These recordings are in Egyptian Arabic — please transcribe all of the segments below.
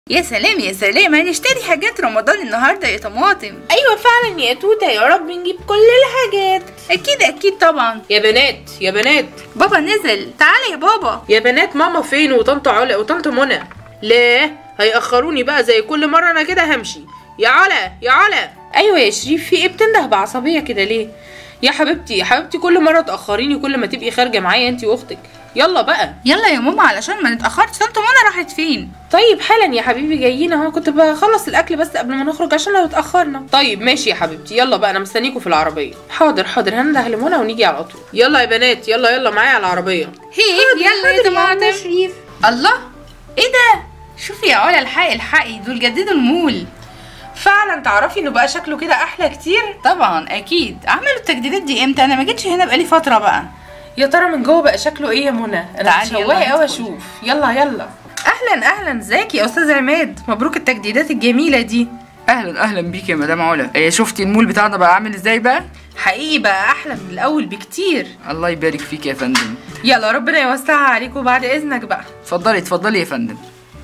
يا سلام يا سلام هنشتري حاجات رمضان النهارده يا طماطم ايوه فعلا يا توته يا رب نجيب كل الحاجات اكيد اكيد طبعا يا بنات يا بنات بابا نزل تعالى يا بابا يا بنات ماما فين وطنط علا وطنط منى لا هيأخروني بقى زي كل مرة انا كده همشي يا علا يا علا ايوه يا شريف في ايه بتنده بعصبية كده ليه يا حبيبتي يا حبيبتي كل مرة تأخريني كل ما تبقي خارجة معايا انتي واختك يلا بقى يلا يا ماما علشان ما نتاخرش طنط منى راحت فين طيب حالا يا حبيبي جايين اهو كنت بخلص الاكل بس قبل ما نخرج عشان لو اتاخرنا طيب ماشي يا حبيبتي يلا بقى انا مستنيكوا في العربيه حاضر حاضر هنده لمنى ونيجي على طول يلا يا بنات يلا يلا معايا على العربيه هي يلا يا طماطم شريف الله ايه ده شوفي يا علا الحقي الحقي دول جددوا المول فعلا تعرفي انه بقى شكله كده احلى كتير طبعا اكيد عملوا التجديدات دي امتى انا ما جيتش هنا بقالي فتره بقى يا ترى من جوه بقى شكله ايه يا منى انا تعالي يلا متشوقه قوي ندخل. اشوف يلا يلا اهلا اهلا ازيك يا استاذ عماد مبروك التجديدات الجميله دي اهلا اهلا بيك يا مدام علا إيه شفتي المول بتاعنا بقى عامل ازاي بقى حقيقي بقى احلى من الاول بكتير الله يبارك فيك يا فندم يلا ربنا يوسعها عليكم بعد اذنك بقى اتفضلي اتفضلي يا فندم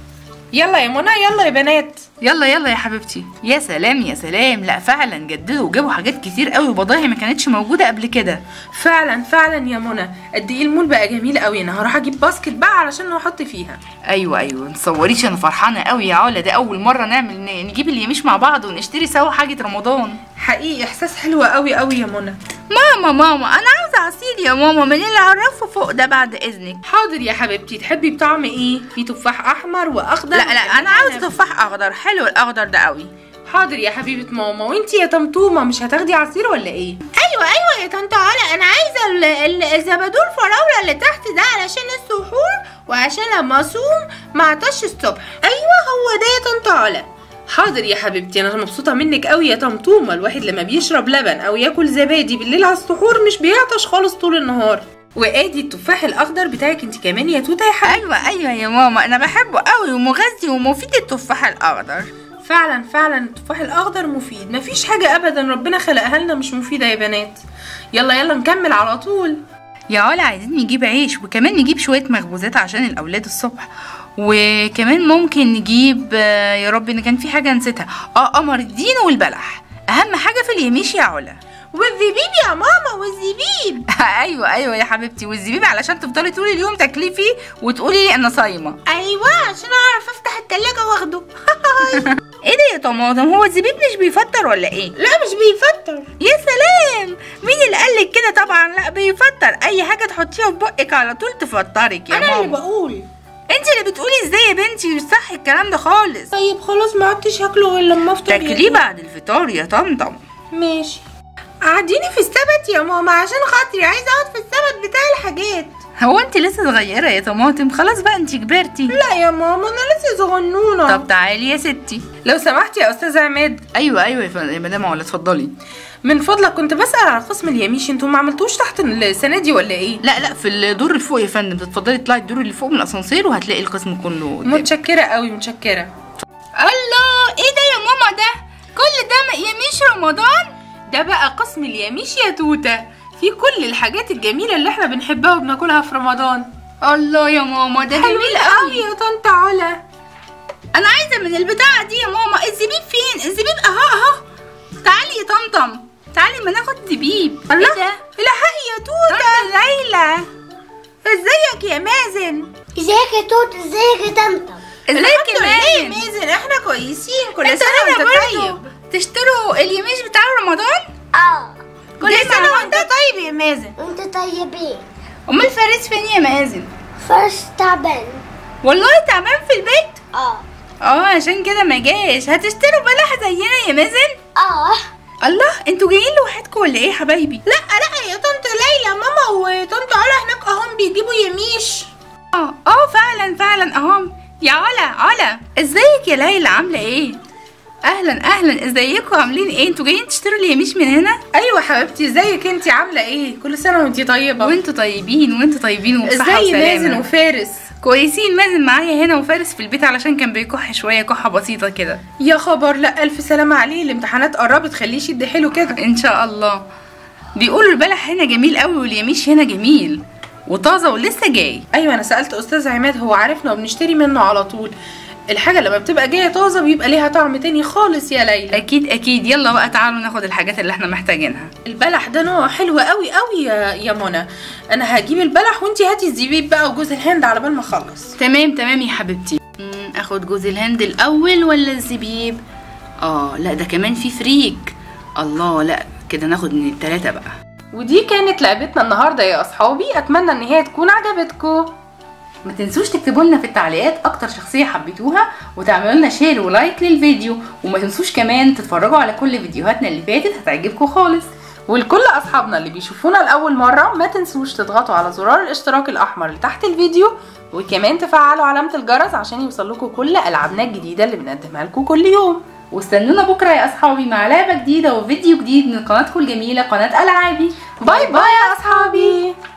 يلا يا منى يلا يا بنات يلا يلا يا حبيبتي يا سلام يا سلام لا فعلا جددوا وجابوا حاجات كتير قوي وبضايع ما كانتش موجوده قبل كده فعلا فعلا يا منى قد ايه المول بقى جميل قوي انا هروح اجيب باسكت بقى علشان احط فيها ايوه ايوه متصوريش انا فرحانه قوي يا علا ده اول مره نعمل ن- نجيب اليميش مع بعض ونشتري سوا حاجه رمضان حقيقي احساس حلو قوي قوي يا منى ماما ماما انا عاوزه عصير يا ماما من اللي عرفه فوق ده بعد اذنك حاضر يا حبيبتي تحبي بطعم ايه في تفاح احمر واخضر لا لا انا عاوز تفاح اخضر حلو الاخضر ده قوي حاضر يا حبيبه ماما وانتي يا طمطومه مش هتاخدي عصير ولا ايه ايوه ايوه يا طنط علا انا عايزه ال- ال- الزبادو الفراوله اللي تحت ده علشان السحور وعشان لما اصوم ما عطش الصبح ايوه هو ده يا طنط علا حاضر يا حبيبتي انا مبسوطه منك قوي يا طمطومه الواحد لما بيشرب لبن او ياكل زبادي بالليل على السحور مش بيعطش خالص طول النهار وادي التفاح الاخضر بتاعك انت كمان يا توته يا حبيبتي ايوه ايوه يا ماما انا بحبه قوي ومغذي ومفيد التفاح الاخضر فعلا فعلا التفاح الاخضر مفيد مفيش حاجه ابدا ربنا خلقها لنا مش مفيده يا بنات يلا يلا نكمل على طول يا علا عايزين نجيب عيش وكمان نجيب شويه مخبوزات عشان الاولاد الصبح وكمان ممكن نجيب آه، يا رب ان كان في حاجه نسيتها اه قمر الدين والبلح اهم حاجه في اليميش يا علا والزبيب يا ماما والزبيب ايوه ايوه يا حبيبتي والزبيب علشان تفضلي طول اليوم تاكليه فيه وتقولي لي انا صايمه ايوه عشان اعرف افتح التلاجة واخده ايه ده يا طماطم هو الزبيب مش بيفطر ولا ايه لا مش بيفطر يا سلام مين اللي قالك كده طبعا لا بيفطر اي حاجه تحطيها في بقك على طول تفطرك يا انا اللي ماما بقول انت اللي بتقولي ازاي يا بنتي مش صح الكلام ده خالص طيب خلاص ما عدتش هاكله غير لما افطر يا تاكليه بعد الفطار يا طمطم ماشي قعديني في السبت يا ماما عشان خاطري عايزه اقعد في السبت بتاع الحاجات هو انت لسه صغيره يا طماطم خلاص بقى انت كبرتي لا يا ماما انا لسه صغنونه طب تعالي يا ستي لو سمحت يا استاذ عماد ايوه ايوه يا فندم يا مدام علا اتفضلي من فضلك كنت بسأل على قسم اليميش انتوا ما عملتوش تحت السنه دي ولا ايه لا لا في الدور اللي فوق يا فندم تتفضلي تطلعي الدور اللي فوق من الاسانسير وهتلاقي القسم كله قدام. متشكره قوي متشكره الله ايه ده يا ماما ده كل ده يميش رمضان ده بقى قسم اليميش يا توته في كل الحاجات الجميله اللي احنا بنحبها وبناكلها في رمضان الله يا ماما ده جميل قوي قوي يا طنط علا انا عايزه من البتاعه دي يا ماما الزبيب فين الزبيب اهو اهو تعالي يا طمطم تعالي ما ناخد زبيب الله ايه ده الحقي يا توته طنط ليلى ازيك يا مازن ازيك يا توت ازيك يا طمطم ازيك يا ليه مازن مازن احنا كويسين كل انت سنه هنا وانت برضه طيب تشتروا اليميش بتاع رمضان اه كل سنه وانت طيب يا مازن انت طيبين امال فارس فين يا مازن فرش تعبان والله تعبان في البيت اه اه عشان كده ما جاش هتشتروا بلح زينا يا مازن اه الله انتوا جايين لوحدكم ولا ايه يا حبايبي لا لا يا طنط ليلى ماما وطنط علا هناك اهم بيجيبوا يميش اه اه فعلا فعلا اهو يا علا علا ازيك يا ليلى عامله ايه اهلا اهلا ازيكم عاملين ايه انتوا جايين تشتروا اليميش من هنا ايوه حبيبتي ازيك انت عامله ايه كل سنه وانت طيبه وانتوا طيبين وانتوا طيبين وبصحه ازاي مازن وسلامه وفارس كويسين مازن معايا هنا وفارس في البيت علشان كان بيكح شويه كحه بسيطه كده يا خبر لا الف سلامه عليه الامتحانات قربت خليه يشد حيله كده ان شاء الله بيقولوا البلح هنا جميل قوي واليميش هنا جميل وطازه ولسه جاي ايوه انا سالت استاذ عماد هو عارفنا وبنشتري منه على طول الحاجه لما بتبقى جايه طازه بيبقى ليها طعم تاني خالص يا ليلى اكيد اكيد يلا بقى تعالوا ناخد الحاجات اللي احنا محتاجينها البلح ده نوع حلو قوي قوي يا يا منى انا هجيب البلح وانتي هاتي الزبيب بقى وجوز الهند على بال ما اخلص تمام تمام يا حبيبتي مم، اخد جوز الهند الاول ولا الزبيب اه لا ده كمان في فريك الله لا كده ناخد من التلاتة بقى ودي كانت لعبتنا النهارده يا اصحابي اتمنى ان هي تكون عجبتكم ما تنسوش تكتبوا لنا في التعليقات اكتر شخصيه حبيتوها وتعملوا لنا شير ولايك للفيديو وما تنسوش كمان تتفرجوا على كل فيديوهاتنا اللي فاتت هتعجبكم خالص ولكل اصحابنا اللي بيشوفونا لاول مره ما تنسوش تضغطوا على زرار الاشتراك الاحمر اللي تحت الفيديو وكمان تفعلوا علامه الجرس عشان يوصلكوا كل العابنا الجديده اللي بنقدمها لكم كل يوم واستنونا بكره يا اصحابي مع لعبه جديده وفيديو جديد من قناتكم الجميله قناه العابي باي باي يا اصحابي